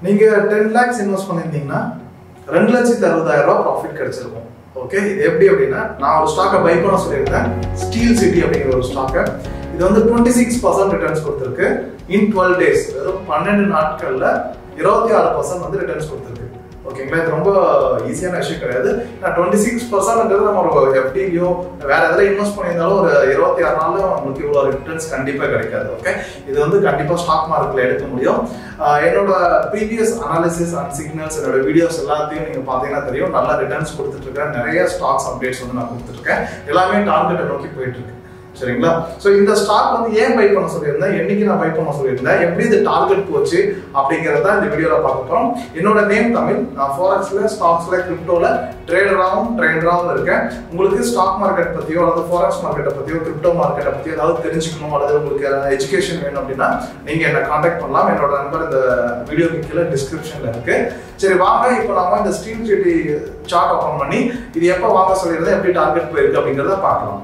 நீங்க ten lakhs invest பண்ணியிருந்தீங்கன்னா ரெண்டு லட்சத்தி அறுபதாயிரம் ரூபாய் ப்ராஃபிட் கிடைச்சிருக்கும் ஓகே இது எப்படி அப்படின்னா நான் ஒரு ஸ்டாக்கை பை பண்ண சொல்லியிருந்தேன் ஸ்டீல் சிட்டி அப்படிங்கிற ஒரு ஸ்டாக்கை இது வந்து டுவெண்ட்டி சிக்ஸ் பர்சன்ட் ரிட்டர்ன்ஸ் கொடுத்துருக்கு இன் டுவெல் டேஸ் அதாவது பன்னெண்டு நாட்கள்ல இருபத்தி ஆறு பர்சன்ட் வந்து ரிட்டர்ன்ஸ் கொடுத்துருக்கு ஓகேங்களா இது ரொம்ப ஈஸியான விஷயம் கிடையாது நான் டுவெண்ட்டி சிக்ஸ் பர்சன்ட்ன்றது நம்ம ஒரு எஃப்டிலையோ வேற எதில் இன்வெஸ்ட் பண்ணியிருந்தாலும் ஒரு இருபத்தி ஆறு நாள்ல உங்களுக்கு இவ்வளோ ரிட்டர்ன்ஸ் கண்டிப்பாக கிடைக்காது ஓகே இது வந்து கண்டிப்பாக ஸ்டாக் மார்க்கெட்ல எடுக்க முடியும் ஆஹ் என்னோட ப்ரீவியஸ் அனாலிசிஸ் அண்ட் சிக்னல்ஸ் என்னோட வீடியோஸ் எல்லாத்தையும் நீங்க பாத்தீங்கன்னா தெரியும் நல்லா ரிட்டர்ன்ஸ் கொடுத்துட்டு இருக்கேன் நிறைய ஸ்டாக்ஸ் அப்டேட்ஸ் வந்து நான் கொடுத்துட்டு இருக்கேன் எல்லாமே டார்கெட்டை நோக்கி போயிட்டு இருக்கு சரிங்களா ஸோ இந்த ஸ்டாக் வந்து ஏன் பை பண்ண சொல்லியிருந்தேன் என்னைக்கு நான் பை பண்ண சொல்லியிருந்தேன் எப்படி இது டார்கெட் போச்சு அப்படிங்கிறத இந்த வீடியோவில் பார்க்க போகிறோம் என்னோட நேம் தமிழ் நான் ஃபோரக்ஸில் ஸ்டாக்ஸில் கிரிப்டோவில் ட்ரேடராகவும் ட்ரேடராகவும் இருக்கேன் உங்களுக்கு ஸ்டாக் மார்க்கெட் பற்றியோ அல்லது ஃபோரக்ஸ் மார்க்கெட்டை பற்றியோ கிரிப்டோ மார்க்கெட்டை பற்றியோ ஏதாவது தெரிஞ்சுக்கணும் அல்லது உங்களுக்கு எஜுகேஷன் வேணும் அப்படின்னா நீங்கள் என்னை காண்டாக்ட் பண்ணலாம் என்னோட நம்பர் இந்த வீடியோக்கு கீழே டிஸ்கிரிப்ஷனில் இருக்கு சரி வாங்க இப்போ நாம இந்த ஸ்டீல் சிட்டி சார்ட் ஓப்பன் பண்ணி இது எப்போ வாங்க சொல்லியிருந்தேன் எப்படி டார்கெட் போயிருக்கு அப்படிங்கிறத பார்க்கலாம்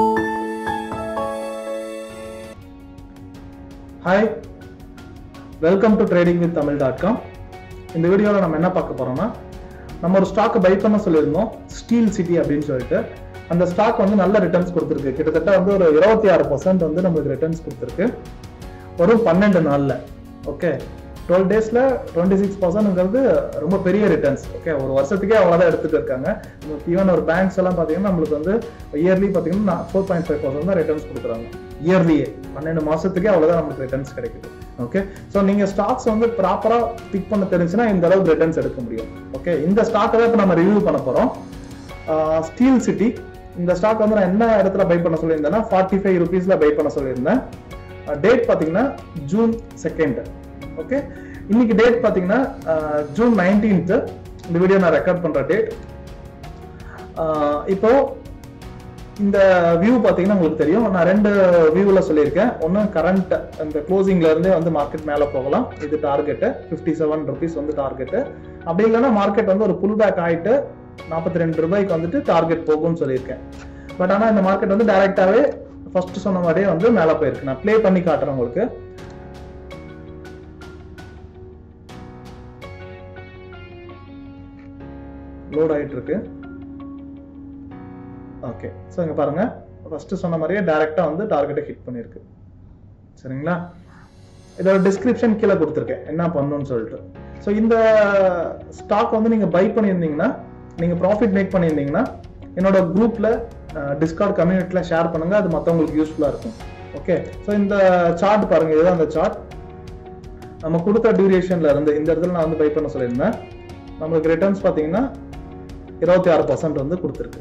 hi welcome to trading with Tamil dot com இந்த வீடியோவில் நம்ம என்ன பார்க்க போறோம்னா நம்ம ஒரு ஸ்டாக்கை பை பண்ண சொல்லியிருந்தோம் ஸ்டீல் சிட்டி அப்படின்னு சொல்லிட்டு அந்த ஸ்டாக் வந்து நல்ல ரிட்டர்ன்ஸ் கொடுத்துருக்கு கிட்டத்தட்ட வந்து ஒரு இருபத்தி ஆறு பர்சன்ட் வந்து நம்மளுக்கு ரிட்டர்ன்ஸ் கொடுத்துருக்கு ஒரு பன்னெண்டு நாளில் ஓகே டுவெல் டேஸில் டுவெண்ட்டி சிக்ஸ் பர்சன்ட்ங்கிறது ரொம்ப பெரிய ரிட்டர்ன்ஸ் ஓகே ஒரு வருஷத்துக்கே அவ்வளோதான் எடுத்துட்டு இருக்காங்க ஈவன் ஒரு பேங்க்ஸ் எல்லாம் பார்த்தீங்கன்னா நம்மளுக்கு வந்து இயர்லி பார்த்தீங்கன்னா ஃபோர் பாயிண்ட் ஃபைவ் பர்சன்ட் தான் ரிட்டர்ன்ஸ் கொடுக்குறாங்க இயர்லியே பன்னெண்டு மாசத்துக்கே அவ்வளோதான் நம்மளுக்கு ரிட்டர்ன்ஸ் கிடைக்குது ஓகே ஸோ நீங்கள் ஸ்டாக்ஸ் வந்து ப்ராப்பராக பிக் பண்ண தெரிஞ்சுன்னா இந்த அளவுக்கு ரிட்டர்ன்ஸ் எடுக்க முடியும் ஓகே இந்த ஸ்டாக்கை தான் இப்போ நம்ம ரிவ்யூ பண்ண போகிறோம் ஸ்டீல் சிட்டி இந்த ஸ்டாக் வந்து நான் என்ன இடத்துல பை பண்ண சொல்லியிருந்தேன்னா ஃபார்ட்டி ஃபைவ் ருபீஸில் பை பண்ண சொல்லியிருந்தேன் டேட் பார்த்தீங்கன்னா ஜூன் செகண்ட் ஓகே இன்னைக்கு டேட் பார்த்தீங்கன்னா ஜூன் நைன்டீன்த்து இந்த வீடியோ நான் ரெக்கார்ட் பண்ணுற டேட் இப்போ இந்த வியூ பார்த்தீங்கன்னா உங்களுக்கு தெரியும் நான் ரெண்டு வியூவில் சொல்லியிருக்கேன் ஒன்று கரண்ட் இந்த க்ளோசிங்ல இருந்தே வந்து மார்க்கெட் மேலே போகலாம் இது டார்கெட்டு ஃபிஃப்டி செவன் ருபீஸ் வந்து டார்கெட்டு அப்படி இல்லைன்னா மார்க்கெட் வந்து ஒரு புல் பேக் ஆகிட்டு நாற்பத்தி ரெண்டு ரூபாய்க்கு வந்துட்டு டார்கெட் போகும்னு சொல்லியிருக்கேன் பட் ஆனால் இந்த மார்க்கெட் வந்து டைரெக்டாகவே ஃபர்ஸ்ட் சொன்ன மாதிரியே வந்து மேலே போயிருக்கு நான் ப்ளே பண்ணி காட்டுறேன் உங்களுக்கு லோட் ஆயிட்டு இருக்கு ஓகே ஸோ இங்கே பாருங்க ஃபர்ஸ்ட் சொன்ன மாதிரியே டைரக்டா வந்து டார்கெட்டை ஹிட் பண்ணியிருக்கு சரிங்களா இதோட டிஸ்கிரிப்ஷன் கீழே கொடுத்துருக்கேன் என்ன பண்ணணும்னு சொல்லிட்டு ஸோ இந்த ஸ்டாக் வந்து நீங்கள் பை பண்ணியிருந்தீங்கன்னா நீங்கள் ப்ராஃபிட் மேக் பண்ணியிருந்தீங்கன்னா என்னோட குரூப்பில் டிஸ்கார்ட் கம்யூனிட்டியில் ஷேர் பண்ணுங்க அது மற்றவங்களுக்கு யூஸ்ஃபுல்லாக இருக்கும் ஓகே ஸோ இந்த சார்ட் பாருங்க இதுதான் அந்த சார்ட் நம்ம கொடுத்த டியூரேஷன்ல இருந்து இந்த இடத்துல நான் வந்து பை பண்ண சொல்லியிருந்தேன் நம்மளுக்கு ரிட்டர்ன்ஸ் பார்த்தீங்கன்னா இருபத்தி ஆறு பர்சன்ட் வந்து கொடுத்துருக்கு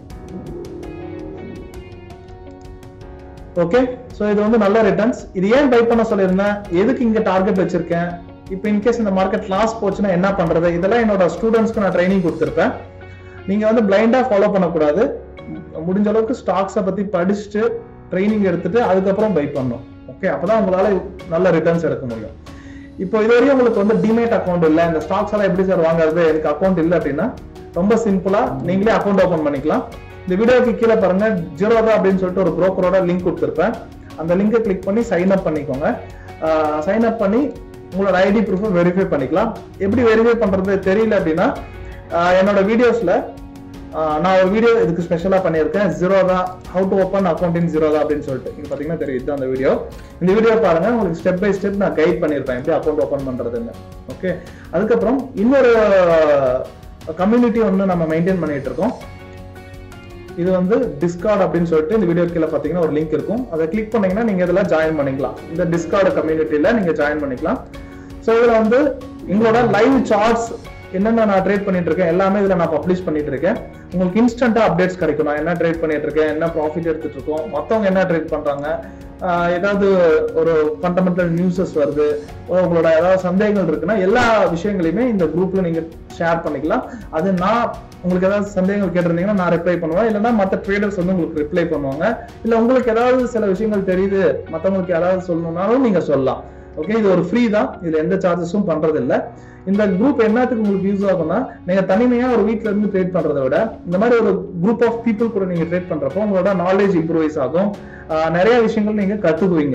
ஓகே ஸோ இது வந்து நல்ல ரிட்டர்ன்ஸ் இது ஏன் பை பண்ண சொல்லியிருந்தேன் எதுக்கு இங்க டார்கெட் வச்சிருக்கேன் இப்போ இன்கேஸ் இந்த மார்க்கெட் லாஸ் போச்சுன்னா என்ன பண்றது இதெல்லாம் என்னோட ஸ்டூடெண்ட்ஸ்க்கு நான் ட்ரைனிங் கொடுத்துருப்பேன் நீங்க வந்து பிளைண்டா ஃபாலோ பண்ணக்கூடாது முடிஞ்ச அளவுக்கு ஸ்டாக்ஸை பத்தி படிச்சுட்டு ட்ரைனிங் எடுத்துட்டு அதுக்கப்புறம் பை பண்ணும் ஓகே அப்பதான் உங்களால நல்ல ரிட்டர்ன்ஸ் எடுக்க முடியும் இப்போ இதுவரையும் உங்களுக்கு வந்து டிமேட் அக்கௌண்ட் இல்லை இந்த ஸ்டாக்ஸ் எல்லாம் எப்படி சார் வாங்குறது எனக்கு அக்கௌண்ட் இல்லை அப்படின்னா ரொம்ப சிம்பிளா நீங்களே அக்கௌண்ட் ஓபன் பண்ணிக்கலாம் இந்த வீடியோக்கு கீழே பாருங்க ஜீரோதா அப்படின்னு சொல்லிட்டு ஒரு புரோக்கரோட லிங்க் கொடுத்துருப்பேன் அந்த லிங்கை கிளிக் பண்ணி சைன் அப் பண்ணிக்கோங்க சைன் அப் பண்ணி உங்களோட ஐடி ப்ரூஃபை வெரிஃபை பண்ணிக்கலாம் எப்படி வெரிஃபை பண்றது தெரியல அப்படின்னா என்னோட வீடியோஸ்ல நான் ஒரு வீடியோ இதுக்கு ஸ்பெஷலா பண்ணியிருக்கேன் Zerodha how to open account in Zerodha அப்படின்னு சொல்லிட்டு இங்க பாத்தீங்கன்னா தெரியுது அந்த வீடியோ இந்த வீடியோ பாருங்க உங்களுக்கு ஸ்டெப் பை ஸ்டெப் நான் கைட் பண்ணியிருப்பேன் எப்படி அக்கௌண்ட் ஓப்பன் பண்றதுன்னு ஓகே அதுக்கப்புறம் இன்னொரு கம்யூனிட்டி ஒன்று நம்ம மெயின்டைன் பண்ணிட்டு இருக்கோம் இது வந்து டிஸ்கார்ட் அப்படின்னு சொல்லிட்டு இந்த வீடியோ கீழே பார்த்தீங்கன்னா ஒரு லிங்க் இருக்கும் அதை கிளிக் பண்ணீங்கன்னா நீங்க இதெல்லாம் ஜாயின் பண்ணிக்கலாம் இந்த டிஸ்கார்டு கம்யூனிட்டியில நீங்க ஜாயின் பண்ணிக்கலாம் ஸோ இதுல வந்து எங்களோட லைவ் சார்ட்ஸ் என்னென்ன நான் ட்ரேட் பண்ணிட்டு இருக்கேன் எல்லாமே இதுல நான் பப்ளிஷ் பண்ணிட்டு இருக்கேன் உங்களுக்கு இன்ஸ்டன்டா அப்டேட்ஸ் கிடைக்கும் நான் என்ன ட்ரேட் பண்ணிட்டு இருக்கேன் என்ன ப்ராஃபிட் எடுத்துட்டு இருக்கோம் மத்தவங்க என்ன ட்ரேட் பண்றாங்க ஏதாவது ஒரு ஃபண்டமெண்டல் நியூஸஸ் வருது உங்களோட ஏதாவது சந்தேகங்கள் இருக்குன்னா எல்லா விஷயங்களையுமே இந்த குரூப்ல நீங்க ஷேர் பண்ணிக்கலாம் அது நான் உங்களுக்கு ஏதாவது சந்தேகங்கள் கேட்டிருந்தீங்கன்னா நான் ரிப்ளை பண்ணுவேன் இல்லைன்னா மற்ற ட்ரேடர்ஸ் வந்து உங்களுக்கு ரிப்ளை பண்ணுவாங்க இல்லை உங்களுக்கு ஏதாவது சில விஷயங்கள் தெரியுது மற்றவங்களுக்கு ஏதாவது சொல்லணும்னாலும் நீங்க சொல்லலாம் ஓகே இது ஒரு ஃப்ரீ தான் இதுல எந்த சார்ஜஸும் பண்றது இல்லை இந்த குரூப் என்னத்துக்கு உங்களுக்கு யூஸ் ஆகும்னா நீங்க தனிமையா ஒரு வீட்ல இருந்து ட்ரேட் பண்றதை விட இந்த மாதிரி ஒரு குரூப் ஆஃப் பீப்புள் கூட நீங்க ட்ரேட் பண்றப்போ உங்களோட நாலேஜ் இம்ப்ரூவைஸ் ஆகும் நிறைய விஷயங்கள் நீங்க கத்துக்குவீங்க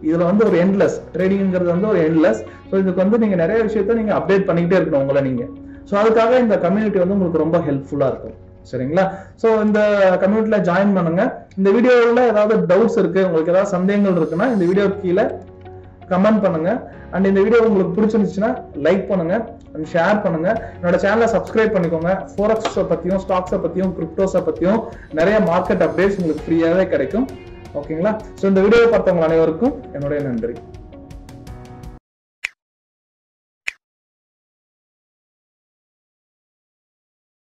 இதுல வந்து ஒரு எண்ட்லெஸ் ட்ரேடிங்கிறது வந்து ஒரு எண்ட்லெஸ் ஸோ இதுக்கு வந்து நீங்க நிறைய விஷயத்த நீங்க அப்டேட் பண்ணிக்கிட்டே இருக்கணும் உங்களை நீங்க ஸோ அதுக்காக இந்த கம்யூனிட்டி வந்து உங்களுக்கு ரொம்ப ஹெல்ப்ஃபுல்லா இருக்கும் சரிங்களா ஸோ இந்த கம்யூனிட்டில ஜாயின் பண்ணுங்க இந்த வீடியோவில் ஏதாவது டவுட்ஸ் இருக்கு உங்களுக்கு ஏதாவது சந்தேகங்கள் இருக்குன்னா இந்த வீடியோ கீழே கமெண்ட் பண்ணுங்க அண்ட் இந்த வீடியோ உங்களுக்கு பிடிச்சிருந்துச்சுன்னா லைக் பண்ணுங்க அண்ட் ஷேர் பண்ணுங்க என்னோட சேனலை சப்ஸ்கிரைப் பண்ணிக்கோங்க ஃபோரக்ஸ் பத்தியும் ஸ்டாக்ஸை பத்தியும் கிரிப்டோஸை பத்தியும் நிறைய மார்க்கெட் அப்டேட்ஸ் உங்களுக்கு ஃப்ரீயாவே கிடைக்கும் ஓகேங்களா ஸோ இந்த வீடியோ பார்த்தவங்க அனைவருக்கும் என்னுடைய நன்றி